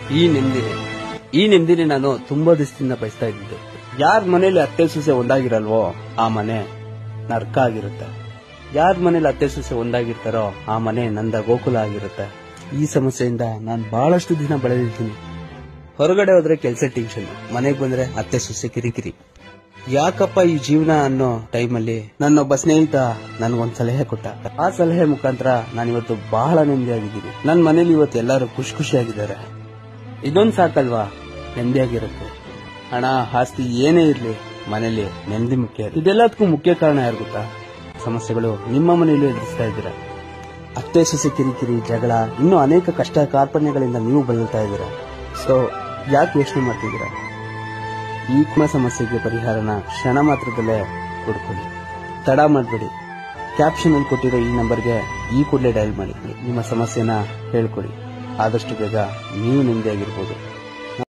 ಈ ನೆಮ್ಮದಿನೇ ಈ ನೆಮ್ಮದಿನೇ ನಾನು ತುಂಬಾ ದಿವಸದಿಂದ ಬಯಸ್ತಾ ಇದ್ದಿದ್ದೆ ಯಾರ ಮನೇಲಿ ಅತ್ತೆ ಸೊಸೆ ಒಂದಾಗಿರಲ್ವೋ ಆ ಮನೆ ನರ್ಕ ಆಗಿರುತ್ತೆ ಯಾರ ಮನೇಲಿ ಅತ್ತೆ ಸೊಸೆ ಒಂದಾಗಿರ್ತಾರೋ ಆ ಮನೆ ನಂದ ಗೋಕುಲ ಆಗಿರುತ್ತೆ ಈ ಸಮಸ್ಯೆಯಿಂದ ನಾನು ಬಹಳಷ್ಟು ದಿನ ಬಳಲಿದ್ದೀನಿ ಹೊರಗಡೆ ಹೋದ್ರೆ ಕೆಲಸ ಟೆನ್ಷನ್ ಮನೆಗೆ ಬಂದ್ರೆ ಅತ್ತೆ ಸೊಸೆ ಕಿರಿಕಿರಿ ಯಾಕಪ್ಪ ಈ ಜೀವನ ಅನ್ನೋ ಟೈಮಲ್ಲಿ ನನ್ನೊಬ್ಬ ಸ್ನೇಹಿತ ನನ್ಗೊಂದ್ ಸಲಹೆ ಕೊಟ್ಟ ಆ ಸಲಹೆ ಮುಖಾಂತರ ನಾನಿವತ್ತು ಬಹಳ ನೆಮ್ಮದಿಯಾಗಿದ್ದೀನಿ ನನ್ನ ಮನೇಲಿ ಇವತ್ತು ಎಲ್ಲರೂ ಖುಷಿ ಖುಷಿಯಾಗಿದ್ದಾರೆ ಇದೊಂದ್ ಸಾಕಲ್ವಾ ನೆಮ್ಮದಿಯಾಗಿರುತ್ತೆ ಹಣ ಆಸ್ತಿ ಏನೇ ಇರ್ಲಿ ಮನೇಲಿ ನೆಮ್ಮದಿ ಮುಖ್ಯ ಇದೆಲ್ಲದಕ್ಕೂ ಮುಖ್ಯ ಕಾರಣ ಯಾರು ಗೊತ್ತಾ ಸಮಸ್ಯೆಗಳು ನಿಮ್ಮ ಮನೆಯಲ್ಲೂ ಎದುರಿಸ್ತಾ ಇದ್ದೀರಾ ಅತ್ತೆ ಸೊಸೆ ಕಿರಿಕಿರಿ ಜಗಳ ಇನ್ನೂ ಅನೇಕ ಕಷ್ಟ ಕಾರ್ಪಣ್ಯಗಳಿಂದ ನೀವು ಬಳಲ್ತಾ ಇದ್ದೀರಾ ಸೊ ಯಾಕೆ ಯೋಚನೆ ಮಾಡ್ತಿದ್ದೀರಾ ಈ ಕುಮ ಸಮಸ್ಯೆಗೆ ಪರಿಹಾರನ ಕ್ಷಣ ಮಾತ್ರದಲ್ಲೇ ಕೊಡ್ಕೊಳ್ಳಿ ತಡ ಮಾಡಬೇಡಿ ಕ್ಯಾಪ್ಷನ್ ಅಲ್ಲಿ ಕೊಟ್ಟಿರೋ ಈ ನಂಬರ್ಗೆ ಈ ಕೂಡಲೇ ಡಯಲ್ ಮಾಡಿ ನಿಮ್ಮ ಸಮಸ್ಯೆನ ಹೇಳ್ಕೊಡಿ ಆದಷ್ಟು ಬೇಗ ನೀವು ನೆಮ್ಮದಿಯಾಗಿರ್ಬೋದು